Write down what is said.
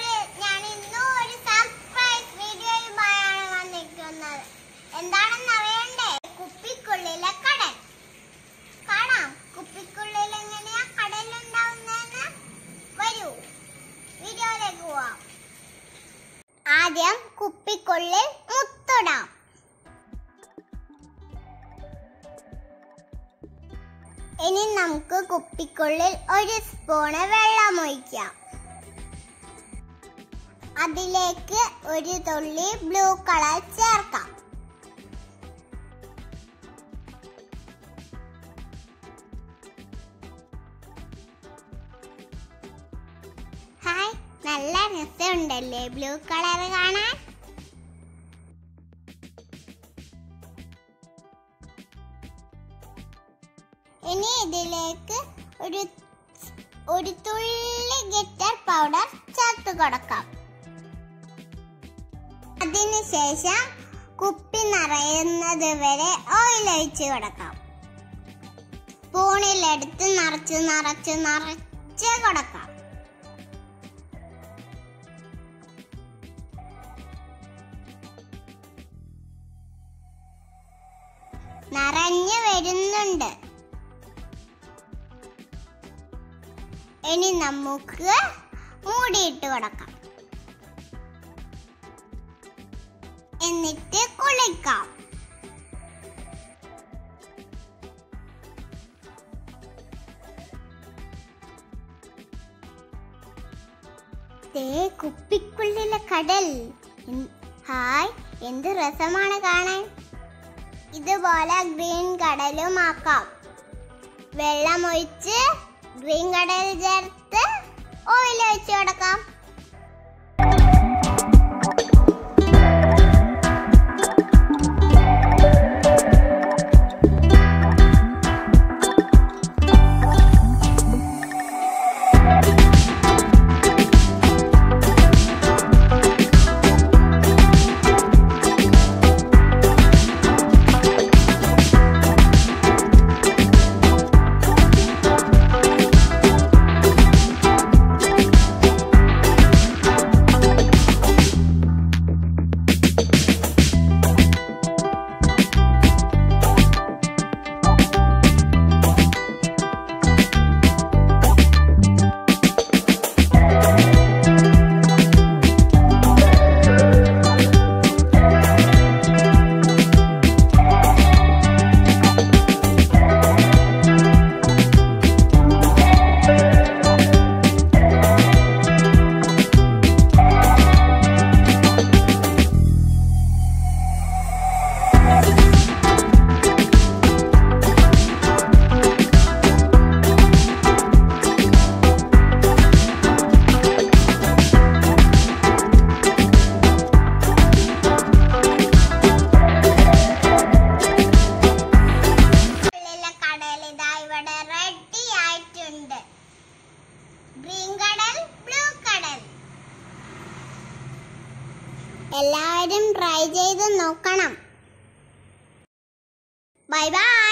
കൂട്ടുകാരെ ഞാൻ ഇന്നും ഒരു സർപ്രൈസ് വീഡിയോയുമായാണ് വന്നിരിക്കുന്നത് എന്താണെന്ന് അറിയണ്ടേ കുപ്പിക്കുള്ളിലെ കടൽ കാണാം കുപ്പിക്കുള്ളിൽ എങ്ങനെയാ കടൽ ഉണ്ടാവുന്നതെന്ന് വരൂ വീഡിയോയിലേക്ക് പോവാം ആദ്യം കുപ്പിക്കുള്ളിൽ മുത്തിടാം ഇനി നമുക്ക് കുപ്പിക്കുള്ളിൽ ഒരു സ്പൂണ് വെള്ളം ഒഴിക്കാം അതിലേക്ക് ഒരു തുള്ളി ബ്ലൂ കളർ ചേർക്കാം ഹായ് നല്ല രസമുണ്ടല്ലേ ബ്ലൂ കളർ കാണാൻ ഇനി ഇതിലേക്ക് ഒരു ഒരു തുള്ളി ഗിറ്റർ പൗഡർ ചേർത്ത് കൊടുക്കാം അതിനുശേഷം കുപ്പി നിറയുന്നത് വരെ ഓയിൽ ഒഴിച്ച് കൊടുക്കാം സ്പൂണിലെടുത്ത് നിറച്ച് നിറച്ച് നിറച്ച് കൊടുക്കാം നിറഞ്ഞു വരുന്നുണ്ട് ഇനി നമുക്ക് മൂടിയിട്ട് കൊടുക്കാം എന്നിട്ട് കുളിക്കാം ദേ കുപ്പിക്കുള്ളിലെ കടൽ ഉം, ഹായ് എന്ത് രസമാണ് കാണാൻ ഇതുപോലെ ഗ്രീൻ കടലും ആക്കാം വെള്ളമൊഴിച്ച് ഗ്രീൻ കടൽ ചേർത്ത് ഓയിൽ ഒഴിച്ച് കൊടുക്കാം ഉള്ളിലെ കടൽ ഇതാ ഇവിടെ റെഡി ആയിട്ടുണ്ട് ഗ്രീൻ കടൽ ബ്ലൂ കടൽ എല്ലാവരും ട്രൈ ചെയ്ത് നോക്കണം ബൈ ബൈ